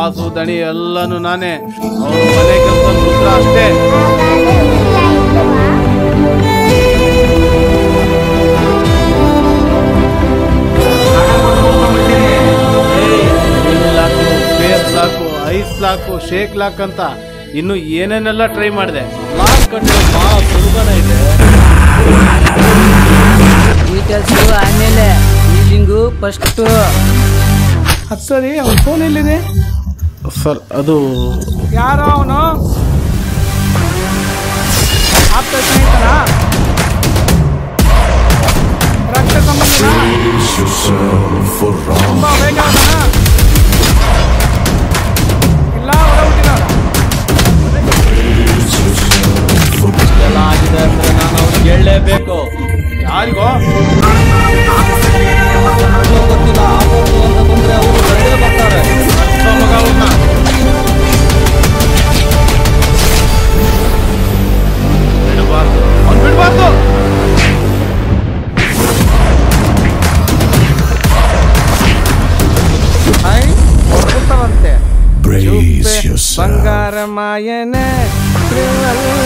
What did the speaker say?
ಕಾಸು ದಣಿ ಎಲ್ಲಾನು ನಾನೇ ಅವ್ರ ಮನೆ ಕೆಲಸ ರುದ್ರ ಅಷ್ಟೇ lock face lock eyes lock shake lock ಅಂತ ಇನ್ನು ಏನೇನೆಲ್ಲ ಟ್ರೈ ಮಾಡಿದೆ ಲಾಕ್ ಕಂಡು ಮಾ ಸುಲಭನ ಇದೆ ಡೀಟೇಲ್ಸು ಆಮೇಲೆ ಫೀಲಿಂಗು ಫಸ್ಟು ಅದು ಸರಿ ಅವ್ನ ಫೋನ್ ಎಲ್ಲಿದೆ ಸರ್ ಅದು ಯಾರೋ ಅವನು ಆಪ್ತ ಸ್ನೇಹಿತನ ರಕ್ತ ಸಂಬಂಧನ ತುಂಬಾ ಬೇಗ ಅವನ ಇಲ್ಲ ಹೊರ ಹುಟ್ಟಿದವನ ಎಲ್ಲ ಆಗಿದೆ ಅಂದ್ರೆ ನಾನು ಅವ್ರಿಗೆ ಹೇಳಲೇಬೇಕು ಯಾರಿಗೋ ಗೊತ್ತಿಲ್ಲ ಆಗೋದು ಅಂತ ಬಂದ್ರೆ ಅವರು ಬಂದೇ ಬರ್ತಾರೆ ಕರ್ಸೋ ಮಗ ಅವ್ರ್ನ. ಬಿಡಬಾರ್ದು ಅವ್ನ್ ಬಿಡಬಾರ್ದು ಹಾಯ್ ಹೊರಗುತ್ತವಂತೆ Brace yourself. ಬಂಗಾರ ಮಾಯನೆ